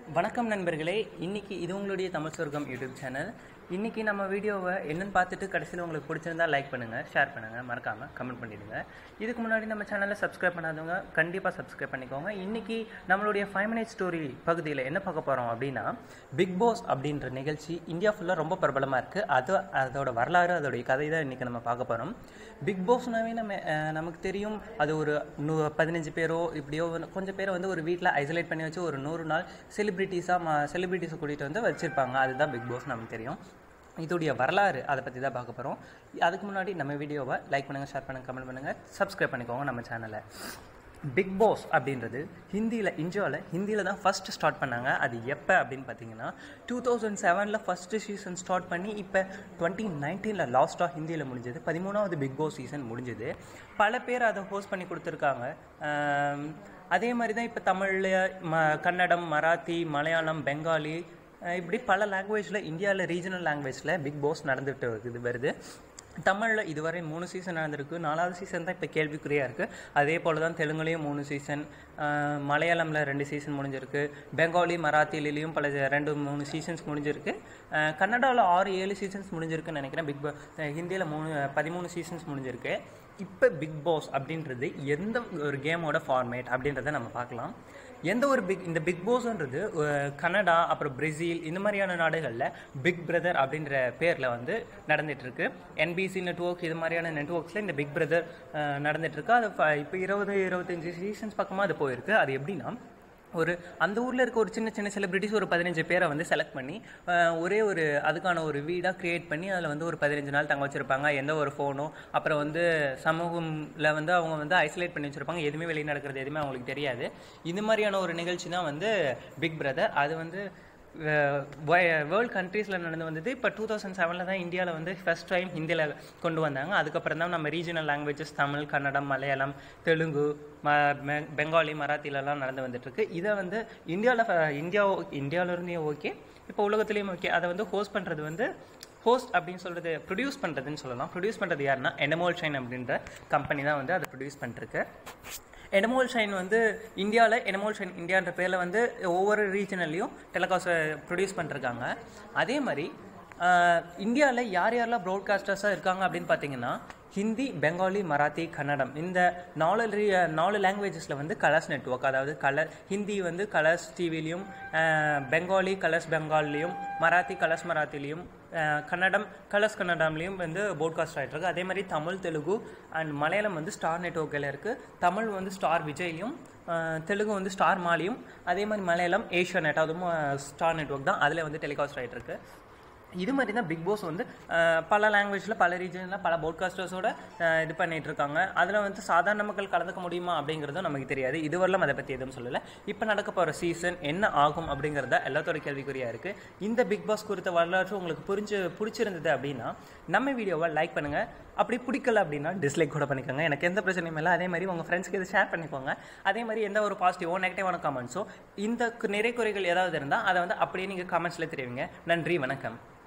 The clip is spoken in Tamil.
வணக்கம் நண்பர்களே இன்னைக்கு இது உங்களுடைய தமிழ் சொர்க்கம் யூடியூப் சேனல் இன்னைக்கு நம்ம வீடியோவை என்னன்னு பார்த்துட்டு கடைசியில் உங்களுக்கு பிடிச்சிருந்தா லைக் பண்ணுங்க ஷேர் பண்ணுங்க மறக்காம கமெண்ட் பண்ணிடுங்க இதுக்கு முன்னாடி நம்ம சேனலை சப்ஸ்கிரைப் பண்ணாதவங்க கண்டிப்பாக சப்ஸ்கிரைப் பண்ணிக்கோங்க இன்னைக்கு நம்மளுடைய ஃபைவ் மினிட் ஸ்டோரி பகுதியில் என்ன பார்க்க போகிறோம் அப்படின்னா பிக் பாஸ் அப்படின்ற நிகழ்ச்சி இந்தியா ஃபுல்லாக ரொம்ப பிரபலமாக இருக்குது அது அதோட வரலாறு அதோடைய கதை தான் இன்றைக்கி நம்ம பார்க்க போகிறோம் பிக் பாஸ்னாவே நம்ம அஹ், நமக்கு தெரியும் அது ஒரு நூ பதினஞ்சு பேரோ இப்படியோ வந்து கொஞ்சம் பேரை வந்து ஒரு வீட்டில் ஐசோலேட் பண்ணி வச்சு ஒரு நூறு நாள் செலிபிரிட்டிஸாக செலிபிரிட்டிஸை கூட்டிகிட்டு வந்து வச்சுருப்பாங்க அதுதான் பிக் பாஸ் நமக்கு தெரியும் இதோடைய வரலாறு அதை பற்றி தான் பார்க்க போகிறோம் அதுக்கு முன்னாடி நம்ம வீடியோவை லைக் பண்ணுங்கள் ஷேர் பண்ணுங்கள் கமெண்ட் பண்ணுங்கள் சப்ஸ்கிரைப் பண்ணிக்கோங்க நம்ம சேனலை பிக் பாஸ் அப்படின்றது ஹிந்தியில் இந்தியாவில் ஹிந்தியில் தான் ஃபஸ்ட்டு ஸ்டார்ட் பண்ணாங்க அது எப்போ அப்படின்னு பார்த்தீங்கன்னா டூ தௌசண்ட் செவனில் ஃபஸ்ட்டு சீசன் ஸ்டார்ட் பண்ணி இப்போ டுவெண்ட்டி நைன்டீனில் லாஸ்ட்டாக ஹிந்தியில் முடிஞ்சது பதிமூணாவது பிக் பாஸ் சீசன் முடிஞ்சது பல பேர் அதை ஹோஸ்ட் பண்ணி கொடுத்துருக்காங்க ஆம், அதே மாதிரி தான் இப்போ தமிழில் ம கன்னடம் மராத்தி மலையாளம் பெங்காலி அஹ் இப்படி பல லாங்குவேஜில் இந்தியாவில் ரீஜனல் லாங்குவேஜில் பிக் பாஸ் நடந்துட்டு இருக்குது வருது தமிழில் இதுவரை மூணு சீசன் நடந்திருக்கு நாலாவது சீசன் தான் இப்போ கேள்விக்குறியாக இருக்குது அதே போல் தான் தெலுங்குலேயும் மூணு சீசன் மலையாளமில் ரெண்டு சீசன் முடிஞ்சிருக்கு பெங்காலி மராத்திலையும் பல ரெண்டு மூணு சீசன்ஸ் முடிஞ்சிருக்கு கன்னடாவில் ஆறு ஏழு சீசன்ஸ் முடிஞ்சிருக்குன்னு நினைக்கிறேன் பிக் பாஸ் ஹிந்தியில் மூணு பதிமூணு சீசன்ஸ் முடிஞ்சிருக்கு இப்போ பிக் பாஸ் அப்படின்றது எந்த ஒரு கேமோட ஃபார்மேட் அப்படின்றத நம்ம பார்க்கலாம் எந்த ஒரு பிக் இந்த பிக் பாஸ்ன்றது அஹ், கனடா அப்புறம் பிரேசில் இந்த மாதிரியான நாடுகளில் பிக் பிரதர் அப்படின்ற பேரில் வந்து நடந்துட்டு இருக்கு என்பிசி நெட்ஒர்க் இது மாதிரியான நெட்ஒர்க்ஸில் இந்த பிக் பிரதர் நடந்துட்டு இருக்கு அது ஃப- இப்போ இருபது இருபத்தஞ்சி சீசன்ஸ் பக்கமாக அது போயிருக்கு அது எப்படின்னா ஒரு அந்த ஊரில் இருக்க ஒரு சின்ன சின்ன செலிபிரிட்டிஸ் ஒரு பதினஞ்சு பேரை வந்து செலக்ட் பண்ணி அஹ், ஒரே ஒரு அதுக்கான ஒரு வீடாக க்ரியேட் பண்ணி அதில் வந்து ஒரு பதினஞ்சு நாள் தங்க வச்சுருப்பாங்க எந்த ஒரு ஃபோனோ அப்புறம் வந்து சமூகம்ல வந்து அவங்க வந்து ஐசோலேட் பண்ணி வச்சுருப்பாங்க எதுவுமே வெளியே நடக்கிறது எதுவுமே அவங்களுக்கு தெரியாது இந்த மாதிரியான ஒரு நிகழ்ச்சி தான் வந்து பிக் பிரதர் அது வந்து வேர்ல்ட் கண்ட்ரீஸில் நடந்து வந்தது இப்போ டூ தௌசண்ட் செவனில் தான் இந்தியாவில் வந்து ஃபர்ஸ்ட் டைம் ஹிந்தியில் கொண்டு வந்தாங்க அதுக்கப்புறம் தான் நம்ம ரீஜனல் லாங்குவேஜஸ் தமிழ் கன்னடம் மலையாளம் தெலுங்கு ம பெ- பெங்காலி மராத்திலலாம் நடந்து வந்துட்டுருக்கு இதை வந்து இந்தியாவில் இந்தியா இந்தியாவிலேருந்தே ஓகே இப்போ உலகத்துலேயும் ஓகே அதை வந்து ஹோஸ்ட் பண்ணுறது வந்து ஹோஸ்ட் அப்படின்னு சொல்கிறது ப்ரொடியூஸ் பண்ணுறதுன்னு சொல்லலாம் ப்ரொடியூஸ் பண்ணுறது யாருன்னா எனமோல் ஷைன் அப்படின்ற கம்பெனி தான் வந்து அதை ப்ரொடியூஸ் பண்ணிருக்கு எனமோல் ஷைன் வந்து இந்தியாவில் எனமோல் ஷைன் இந்தியான்ற பேரில் வந்து ஒவ்வொரு ரீஜனல்லையும் டெலிகாஸ்ட்டை ப்ரொடியூஸ் பண்ணிருக்காங்க அதே மாதிரி இந்தியாவில் யார் யாரெல்லாம் ப்ராட்காஸ்டர்ஸாக இருக்காங்க அப்படின்னு பார்த்தீங்கன்னா ஹிந்தி பெங்காலி மராத்தி கன்னடம் இந்த நாலு re- நாலு லாங்குவேஜஸில் வந்து கலர்ஸ் நெட்வொர்க் அதாவது கலர் ஹிந்தி வந்து கலர்ஸ் டிவிலையும் பெங்காலி கலர்ஸ் பெங்கால்லையும் மராத்தி கலர்ஸ் மராத்திலையும் அஹ், கன்னடம் கலர்ஸ் கன்னடம்லையும் வந்து போட்காஸ்ட் ஆகிட்டு இருக்கு அதே மாதிரி தமிழ் தெலுங்கு அண்ட் மலையாளம் வந்து ஸ்டார் நெட்வொர்க்கில் இருக்குது தமிழ் வந்து ஸ்டார் விஜய்லையும் அஹ், தெலுங்கு வந்து ஸ்டார் மாலியும் அதே மாதிரி மலையாளம் ஏஷியா நெட் அதுவும் ஸ்டார் நெட்வொர்க் தான் அதில் வந்து டெலிகாஸ்ட் ஆகிட்டு இருக்கு இது மாதிரி தான் பிக் பாஸ் வந்து அஹ், பல லாங்குவேஜில் பல ரீஜனில் பல போட்காஸ்டர்ஸோட இது பண்ணிட்டு இருக்காங்க அதில் வந்து சாதாரண மக்கள் கலந்துக்க முடியுமா அப்படிங்கிறதும் நமக்கு தெரியாது இதுவரையிலும் அதை பற்றி எதுவும் சொல்லலை இப்போ நடக்க போகிற சீசன் என்ன ஆகும் அப்படிங்கிறத எல்லாத்தோட கேள்விக்குறியாக இருக்குது இந்த பிக் பாஸ் குறித்த வரலாற்று உங்களுக்கு புரிஞ்சு பிடிச்சிருந்தது அப்படின்னா நம்ம வீடியோவை லைக் பண்ணுங்கள் அப்படி பிடிக்கல அப்படின்னா டிஸ்லைக் கூட பண்ணிக்கோங்க எனக்கு எந்த பிரச்சனையும் இல்லை அதே மாதிரி உங்கள் ஃப்ரெண்ட்ஸ்க்கு இதை ஷேர் பண்ணிக்கோங்க அதே மாதிரி எந்த ஒரு பாசிட்டிவோ நெகட்டிவான கமெண்ட்ஸோ இந்த கு- நிறை குறைகள் ஏதாவது இருந்தால் அதை வந்து அப்படியே நீங்கள் கமெண்ட்ஸில் தெரிவிங்க நன்றி வணக்கம்